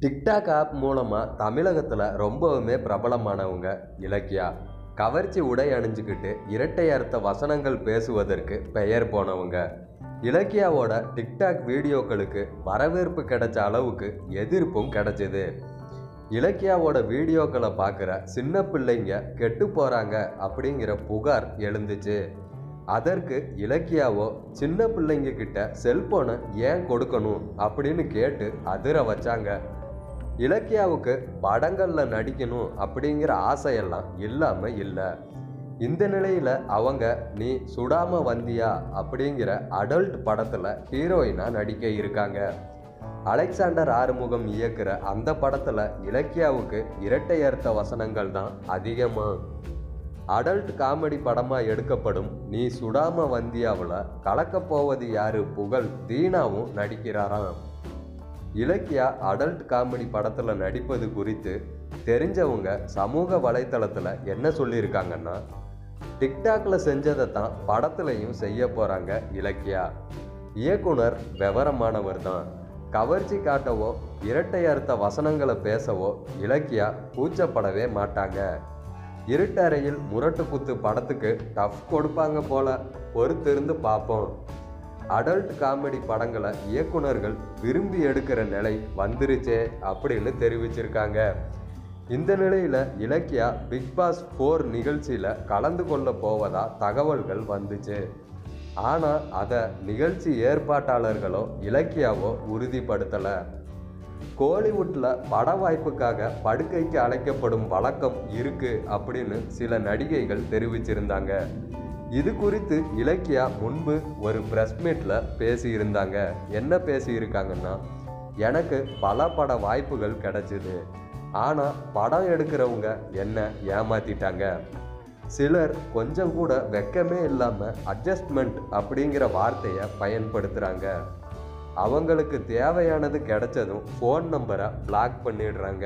TikTok app மூலமாக தமிழகத்தில் ரொம்பவுமே பிரபலமானவங்க இலக்கியா கவர்ச்சி உடை அணிஞ்சுக்கிட்டு இரட்டை அர்த்த வசனங்கள் பேசுவதற்கு பெயர் போனவங்க இலக்கியாவோட டிக்டாக் வீடியோக்களுக்கு வரவேற்பு கிடைச்ச அளவுக்கு எதிர்ப்பும் கிடைச்சிது இலக்கியாவோட வீடியோக்களை பார்க்குற சின்ன பிள்ளைங்க கெட்டு போகிறாங்க அப்படிங்கிற புகார் எழுந்துச்சு அதற்கு இலக்கியாவோ சின்ன பிள்ளைங்க கிட்ட செல்போனை ஏன் கொடுக்கணும் அப்படின்னு கேட்டு அதிர வச்சாங்க இலக்கியாவுக்கு படங்களில் நடிக்கணும் அப்படிங்கிற ஆசையெல்லாம் இல்லாமல் இல்லை இந்த நிலையில் அவங்க நீ சுடாம வந்தியா அப்படிங்கிற அடல்ட் படத்தில் ஹீரோயினாக நடிக்க இருக்காங்க அலெக்சாண்டர் ஆறுமுகம் இயக்குற அந்த படத்தில் இலக்கியாவுக்கு இரட்டை அர்த்த வசனங்கள் தான் அதிகமாக அடல்ட் காமெடி படமாக எடுக்கப்படும் நீ சுடாம வந்தியாவில் கலக்கப் போவது யாரு புகழ் தீனாவும் நடிக்கிறாராம் இலக்கியா அடல்ட் காமெடி படத்தில் நடிப்பது குறித்து தெரிஞ்சவங்க சமூக வலைத்தளத்தில் என்ன சொல்லியிருக்காங்கன்னா டிக்டாக்ல செஞ்சதை தான் படத்துலையும் செய்ய போகிறாங்க இலக்கியா இயக்குனர் விவரமானவர் தான் கவர்ச்சி காட்டவோ இரட்டை அர்த்த வசனங்களை பேசவோ இலக்கியா கூச்சப்படவே மாட்டாங்க இருட்டறையில் முரட்டு குத்து படத்துக்கு டஃப் கொடுப்பாங்க போல பொறுத்திருந்து பார்ப்போம் அடல்ட் காமெடி படங்களை இயக்குனர்கள் விரும்பி எடுக்கிற நிலை வந்துருச்சே அப்படின்னு தெரிவிச்சிருக்காங்க இந்த நிலையில் இலக்கியா பிக் பாஸ் ஃபோர் நிகழ்ச்சியில் கலந்து கொள்ள போவதா தகவல்கள் வந்துச்சு ஆனால் அதை நிகழ்ச்சி ஏற்பாட்டாளர்களோ இலக்கியாவோ உறுதிப்படுத்தலை கோலிவுட்டில் பட வாய்ப்புக்காக படுக்கைக்கு அழைக்கப்படும் வழக்கம் இருக்கு அப்படின்னு சில நடிகைகள் தெரிவிச்சிருந்தாங்க இது குறித்து இலக்கியா முன்பு ஒரு ப்ரெஸ் மீட்டில் பேசியிருந்தாங்க என்ன பேசியிருக்காங்கன்னா எனக்கு பல பட வாய்ப்புகள் கிடைச்சிது ஆனால் படம் எடுக்கிறவங்க என்ன ஏமாத்திட்டாங்க சிலர் கொஞ்சம் கூட வெக்கமே இல்லாமல் அட்ஜஸ்ட்மெண்ட் அப்படிங்கிற வார்த்தையை பயன்படுத்துகிறாங்க அவங்களுக்கு தேவையானது கிடைச்சதும் ஃபோன் நம்பரை பிளாக் பண்ணிடுறாங்க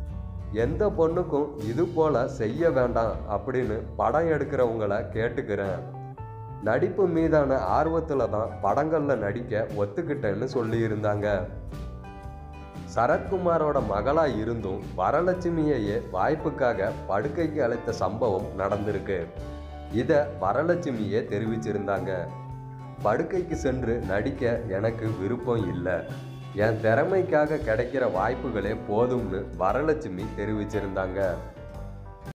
எந்த பொண்ணுக்கும் இது போல செய்ய வேண்டாம் அப்படின்னு படம் எடுக்கிறவங்கள கேட்டுக்கிறேன் நடிப்பு மீதான ஆர்வத்தில் தான் படங்களில் நடிக்க ஒத்துக்கிட்டேன்னு சொல்லியிருந்தாங்க சரத்குமாரோட மகளா இருந்தும் வரலட்சுமியையே வாய்ப்புக்காக படுக்கைக்கு அழைத்த சம்பவம் நடந்திருக்கு இதை வரலட்சுமியே தெரிவிச்சிருந்தாங்க படுக்கைக்கு சென்று நடிக்க எனக்கு விருப்பம் இல்லை என் திறமைக்காக கிடைக்கிற வாய்ப்புகளே போதும்னு வரலட்சுமி தெரிவிச்சிருந்தாங்க